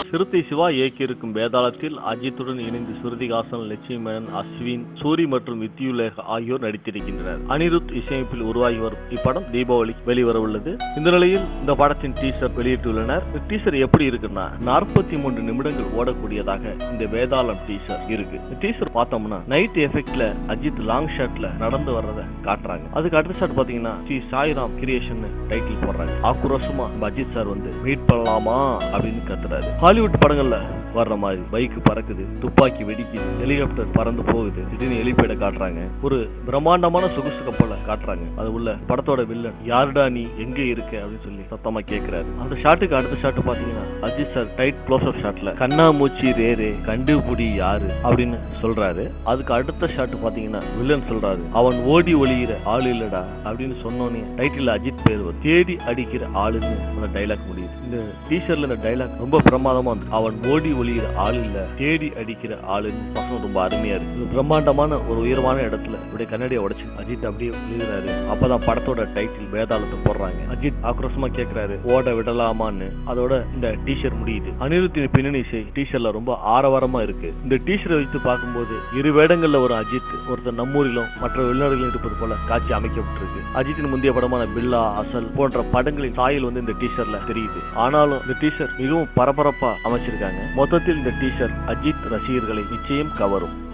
சிறுத்தை சிவா இயக்கியிருக்கும் வேதாளத்தில் அஜித்துடன் இணைந்து ஸ்ருதிகாசன் லட்சுமி மேனன் அஸ்வின் சூரி மற்றும் வித்யுலேக ஆகியோர் நடித்திருக்கின்றனர் அனிருத் இசையமைப்பில் உருவாகி வரும் இப்படம் தீபாவளி வெளிவர உள்ளது இந்த நிலையில் இந்த படத்தின் டீசர் வெளியிட்டுள்ளனர் இந்த டீசர் எப்படி இருக்குன்னா நாற்பத்தி மூன்று நிமிடங்கள் ஓடக்கூடியதாக இந்த வேதாளம் டீசர் இருக்கு இந்த டீசர் பார்த்தோம்னா நைட் எஃபெக்ட்ல அஜித் லாங் ஷாட்ல நடந்து வர்றத காட்டுறாங்க அதுக்கு அடுத்த ஷாட் பாத்தீங்கன்னா ஸ்ரீ சாய்ராம் கிரியேஷன் டைட்டில் போடுறாங்க ஆக்ரோஷமா நம்ம அஜித் சார் வந்து மீட் பண்ணலாமா அப்படின்னு கத்துறாரு ஹாலிவுட் படங்கள்ல வர்ற மாதிரி பைக் பறக்குது துப்பாக்கி வெடிக்குது ஹெலிகாப்டர் பறந்து போகுது திடீர்னு எலிப்பேட காட்டுறாங்க ஒரு பிரம்மாண்டமான சொகுசு கப்பலை காட்டுறாங்க அது உள்ள படத்தோட வில்லன் யாருடா நீ எங்க இருக்க அப்படின்னு சொல்லி சத்தமா கேக்குறாரு அந்த ஷாட்டுக்கு அடுத்த ஷாட் பாத்தீங்கன்னா Ajith sir tight close up ஷாட்ல கண்ணாமூச்சி ரேரே கண்டுபிடி யாரு அப்படின்னு சொல்றாரு அதுக்கு அடுத்த ஷாட் பாத்தீங்கன்னா வில்லன் சொல்றாரு அவன் ஓடி ஒளிகிற ஆள் இல்லடா அப்படின்னு சொன்னோன்னே டைட்டில் அஜித் பேர் வரும். தேடி அடிக்கிற ஆளுன்னு அந்த டைலாக் முடியுது இந்த டீசர்ல இந்த டைலாக் ரொம்ப பிரமாதமா வந்து அவன் ஓடி ஒளிகிற ஆள் இல்ல தேடி அடிக்கிற ஆளுன்னு பசங்க ரொம்ப அருமையா இருக்கு இது பிரம்மாண்டமான ஒரு உயரமான இடத்துல இப்படியே கண்ணாடியை உடைச்சு அஜித் அப்படியே எழுதுறாரு அப்பதான் படத்தோட டைட்டில் வேதாளத்தை போடுறாங்க அஜித் ஆக்ரோஷமா கேக்குறாரு ஓட விடலாமான்னு அதோட இந்த டீஷர்ட் முடியுது அனிருத்தின் பின்னணி இசை டீஷர்ட்ல ரொம்ப ஆரவாரமா இருக்கு இந்த டீஷர்ட்டை வைத்து பார்க்கும்போது இரு வேடங்கள்ல ஒரு அஜித் ஒருத்தர் நம்மூரிலும் மற்ற வெளிநாடுகளிலும் இருப்பது போல காட்சி அமைக்கப்பட்டிருக்கு அஜித்தின் முந்தைய படமான பில்லா அசல் போன்ற படங்களின் சாயல் வந்து இந்த டீஷர்ட்ல தெரியுது ஆனாலும் இந்த டீஷர்ட் மிகவும் பரபரப்பா அமைச்சிருக்காங்க மொத்தத்தில் இந்த டீஷர்ட் அஜித் ரசிகர்களை நிச்சயம் கவரும்